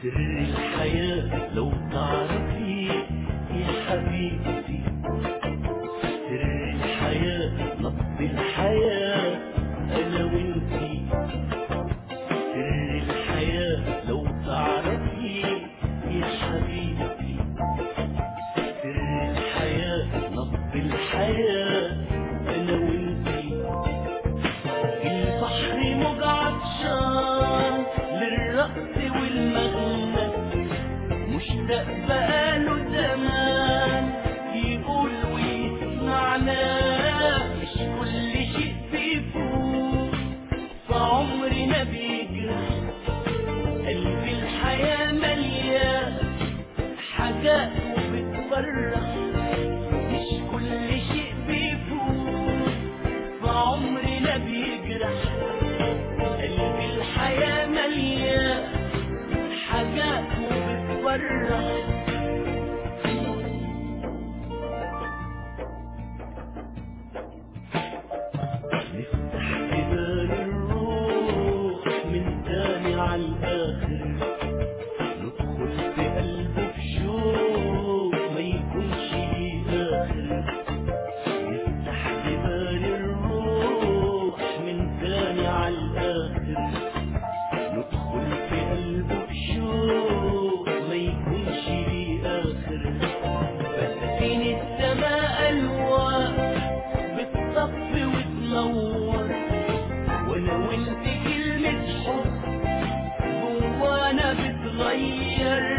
سر الحياة لو تعرفي يا حبيبتي سر الحياة نبض الحياة أنا وانتي سر الحياة لو تعرفي يا حبيبتي سر الحياة نبض الحياة أنا وانتي البحر موج عطشان للرقص والمغنى مشتاق بقاله زمان يقول ويسمعنا مش كل شيء بيفوت فعمرنا بيجري قلب الحياة مليان حاجات وبتفرح مش كل شيء بيفوت فعمرنا بيجرح قلب الحياة مليان حاجات وبتفرح نفتح جبال الروح من تاني على الآخر ندخل في قلبه بشوق ما يكونش ليه آخر نفتح جبال الروح من تاني على الآخر ندخل في قلبه بشوق ما يكونش ليه آخر فساتين السماء ألوان بتصفي وتنور وانا وانت كلمة حب جوانا بتغير